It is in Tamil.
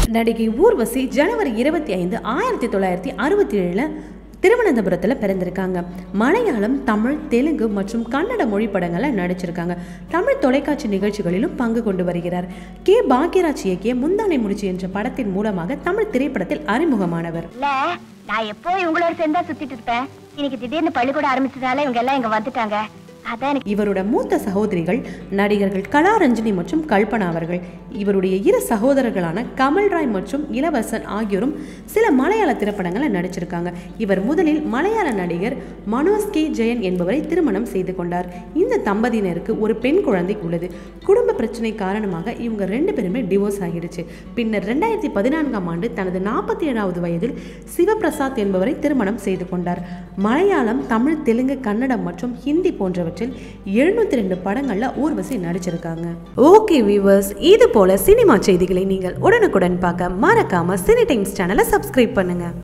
நடிகை ஊர்வசி ஜனவரி இருபத்தி ஐந்து ஆயிரத்தி தொள்ளாயிரத்தி அறுபத்தி ஏழில் திருவனந்தபுரத்தில் பிறந்திருக்காங்க மலையாளம் தமிழ் தெலுங்கு மற்றும் கன்னட மொழி படங்களில் நடிச்சிருக்காங்க தமிழ் தொலைக்காட்சி நிகழ்ச்சிகளிலும் பங்கு கொண்டு வருகிறார் கே பாக்யராஜ் இயக்கிய முந்தானை முடிச்சு என்ற படத்தின் மூலமாக தமிழ் திரைப்படத்தில் அறிமுகமானவர் இல்ல நான் எப்போ இவங்களோட சேர்ந்தா சுத்திட்டு இருப்பேன் இன்னைக்கு திடீர்னு பள்ளிக்கூடம் ஆரம்பிச்சதால இவங்க எல்லாம் இங்க வந்துட்டாங்க அதான் எனக்கு இவரோட மூத்த சகோதரிகள் நடிகர்கள் கலாரஞ்சினி மற்றும் கல்பனா அவர்கள் இவருடைய இரு சகோதரர்களான கமல்ராய் மற்றும் இளவரசன் ஆகியோரும் சில மலையாள திரைப்படங்களில் நடிச்சிருக்காங்க இவர் முதலில் மலையாள நடிகர் மனோஜ் கே ஜெயன் என்பவரை திருமணம் செய்து கொண்டார் இந்த தம்பதியினருக்கு ஒரு பெண் குழந்தை உள்ளது குடும்ப பிரச்சனை காரணமாக இவங்க ரெண்டு பேருமே டிவோர்ஸ் ஆகிடுச்சு பின்னர் ரெண்டாயிரத்தி பதினான்காம் ஆண்டு தனது நாற்பத்தி ஏழாவது வயதில் சிவபிரசாத் என்பவரை திருமணம் செய்து கொண்டார் மலையாளம் தமிழ் தெலுங்கு கன்னடம் மற்றும் ஹிந்தி போன்றவற்றில் எழுநூத்தி ரெண்டு படங்கள்ல ஊர்வசி நடிச்சிருக்காங்க ஓகே வீவர்ஸ் இது போல சினிமா செய்திகளை நீங்கள் உடனுக்குடன் பார்க்க மறக்காம சினி டைம்ஸ் சேனலை சப்ஸ்கிரைப் பண்ணுங்க